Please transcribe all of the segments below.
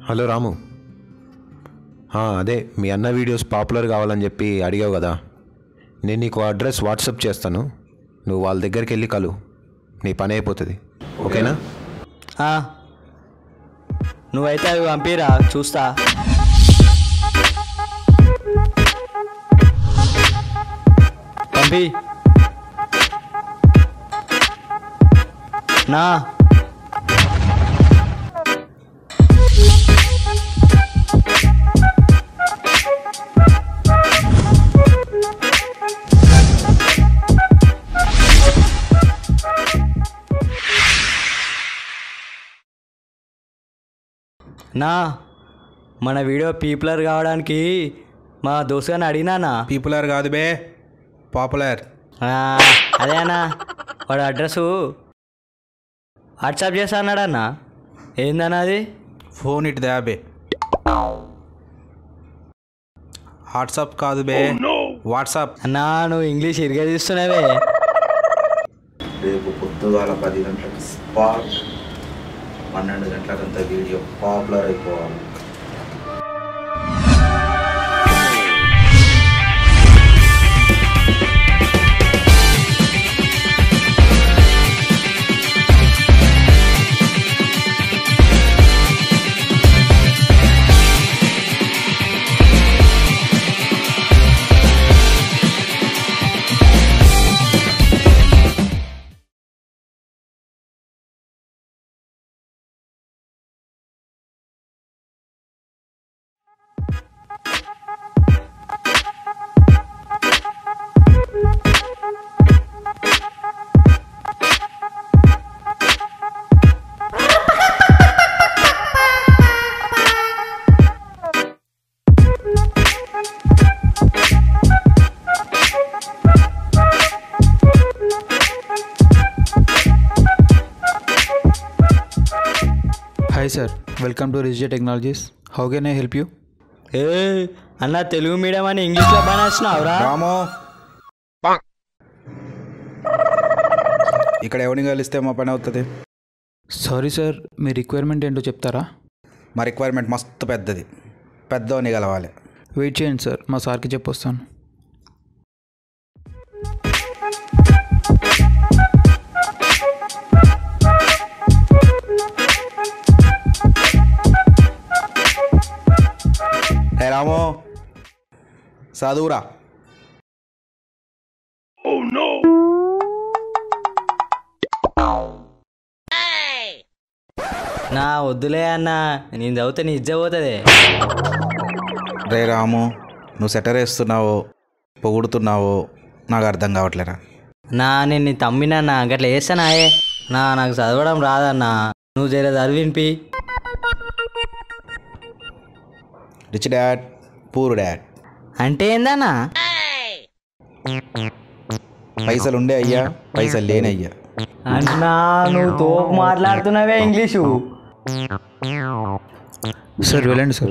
Hello రాము ఆ, అదే మీ అన్న వీడియోస్ పాపులర్ కావాలని చెప్పి అడిగావు కదా నేను నీకు అడ్రస్ వాట్సాప్ చేస్తాను నువ్వు వాళ్ళ దగ్గరికి వెళ్ళి కలు నీ పని అయిపోతుంది ఓకేనా ఆ. నువ్వైతే అవి పంపిరా చూస్తా పంపి నా నా మన వీడియో పీపులర్ కావడానికి మా దోస్తు గారిని అడిగినానా పీపులర్ కాదు బే పాపులర్ ఆ, అదే అన్నా వాడు అడ్రస్ వాట్సాప్ చేస్తా అన్నాడన్నా ఏందన్నా అది ఫోన్ ఇటు దా బే వాట్సాప్ కాదు బే వాట్సాప్ అన్నా నువ్వు ఇంగ్లీష్ ఇరిగా తీస్తున్నావే రేపు పొద్దుగాల పది గంటలకు స్పాట్ పన్నెండు గంటలకంత వీడియో పాపులర్ అయిపోవాలి Hi sir, welcome to Rizja Technologies. How can I help you? ఏ అన్న తెలుగు మీడియం అని ఇంగ్లీష్లో బాగా వచ్చినావురా రాము ఇక్కడ ఎవరిని కలిస్తే మా పని అవుతుంది సారీ సార్ మీ రిక్వైర్మెంట్ ఏంటో చెప్తారా మా రిక్వైర్మెంట్ మస్తు పెద్దది పెద్దవని కలవాలి వెయిట్ చేయండి సార్ మా సార్కి చెప్పొస్తాను హే రాము చదువురా నా వద్దులే అన్న నేను చదివితే నీ ఇజ్జ పోతుంది రే రాము నువ్వు సెటర్ వేస్తున్నావు పొగుడుతున్నావు నాకు అర్థం కావట్లేరా నా నేను నీ తమ్మినన్నా గట్లా వేస్తానాయే నా నాకు చదవడం రాదన్నా నువ్వు జర చదివినిపి రిచ్ డాడ్ పూర్ డాడ్ అంటే ఏందన్నా పైసలు ఉండే అయ్యా పైసలు లేని అయ్యా అన్నా నువ్వు తోపు మాట్లాడుతున్నావే ఇంగ్లీషు సార్ వెళ్ళండి సార్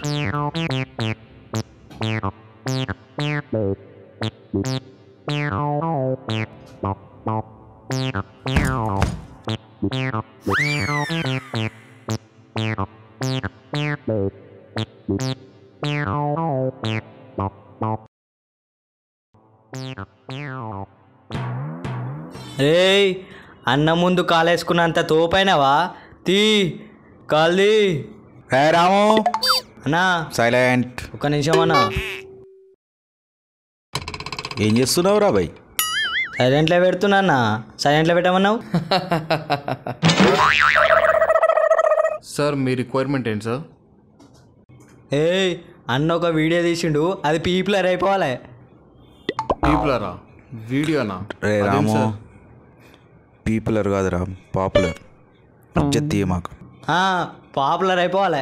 ఏయ్ అన్న ముందు కాలేసుకున్నంత తోపైనవా తీ కాల్ది రే రాము అన్నా సైలెంట్ ఒక్క నిమిషం అన్నా ఏం చేస్తున్నావు రా బాయ్ సైలెంట్లో పెడుతున్నా అన్న సైలెంట్లో పెట్టమన్నావు సార్ మీ రిక్వైర్మెంట్ ఏంటి సార్ ఏయ్ అన్న ఒక వీడియో తీసిండు అది పీపులర్ అయిపోవాలి పీపులరా వీడియోనా రే అదేం రాము సార్? పీపులర్ కాదు రా పాపులర్ అజ్జత్ మాకు ఆ, పాపులర్ అయిపోవాలి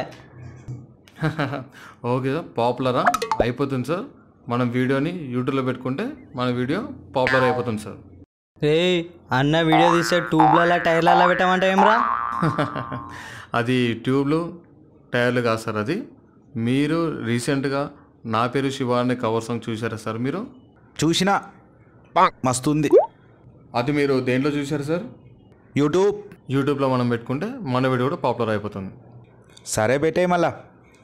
ఓకే సార్ పాపులరా అయిపోతుంది సార్ మనం వీడియోని యూట్యూబ్లో పెట్టుకుంటే మన వీడియో పాపులర్ అయిపోతుంది సార్ ఏయ్ అన్న వీడియో తీస్తే ట్యూబ్లలో టైర్లలో పెట్టమంటే ఏమరా అది ట్యూబ్లు టైర్లు కాదు సార్ అది మీరు రీసెంట్గా నా పేరు శివ అనే కవర్ సాంగ్ చూసారా సార్ మీరు చూసినా మస్తు ఉంది అది మీరు దేంట్లో చూసారు సార్ యూట్యూబ్ యూట్యూబ్లో మనం పెట్టుకుంటే మన వీడియో కూడా పాపులర్ అయిపోతుంది సరే పెట్టే మళ్ళా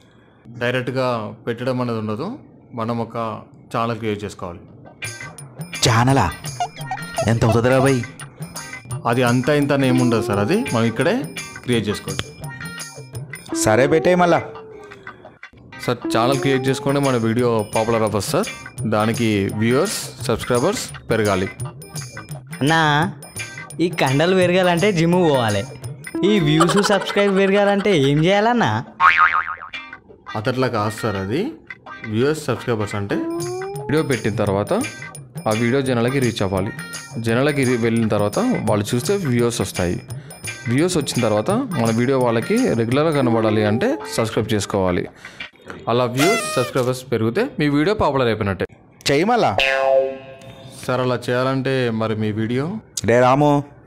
డైరెక్ట్గా పెట్టడం అనేది ఉండదు మనం ఒక ఛానల్ క్రియేట్ చేసుకోవాలి ఛానలా ఎంత అవుతుందిరా భయ్ అది అంత ఇంత అని ఏముండదు సార్ అది మనం ఇక్కడే క్రియేట్ చేసుకోవచ్చు సరే పెట్టే మళ్ళా సార్ ఛానల్ క్రియేట్ చేసుకుంటే మన వీడియో పాపులర్ అవ్వచ్చు సార్ దానికి వ్యూవర్స్ సబ్స్క్రైబర్స్ పెరగాలి అన్నా ఈ కండలు పెరగాలంటే జిమ్ పోవాలి ఈ వ్యూస్ సబ్స్క్రైబ్ పెరగాలంటే ఏం చేయాలన్నా అతట్లా కాదు సార్ అది వ్యూవర్స్ సబ్స్క్రైబర్స్ అంటే వీడియో పెట్టిన తర్వాత ఆ వీడియో జనాలకి రీచ్ అవ్వాలి జనాలకి రీ- వెళ్ళిన తర్వాత వాళ్ళు చూస్తే వ్యూవర్స్ వస్తాయి వ్యూవర్స్ వచ్చిన తర్వాత మన వీడియో వాళ్ళకి రెగ్యులర్గా కనబడాలి అంటే సబ్స్క్రైబ్ చేసుకోవాలి అలా వ్యూస్ సబ్స్క్రైబర్స్ పెరిగితే మీ వీడియో పాపులర్ అయిపోయినట్టే చెయ్యి మళ్ళా సార్ అలా చేయాలంటే మరి మీ వీడియో డే రాము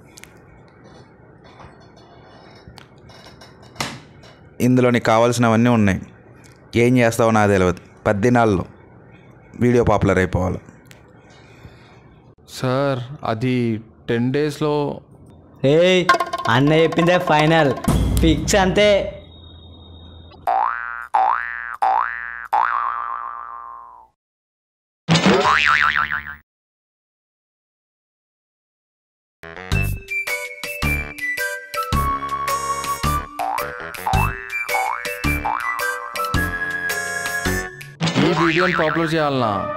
ఇందులో నీకు కావాల్సినవన్నీ ఉన్నాయి ఏం చేస్తావో నాకు తెలియదు పద్దెనాళ్ళు వీడియో పాపులర్ అయిపోవాలి సార్ అది టెన్ డేస్లో ఏయ్ అన్న చెప్పిందే ఫైనల్ ఫిక్స్ అంతే ఈ వీడియోని పాపులర్ చేయాలన్నా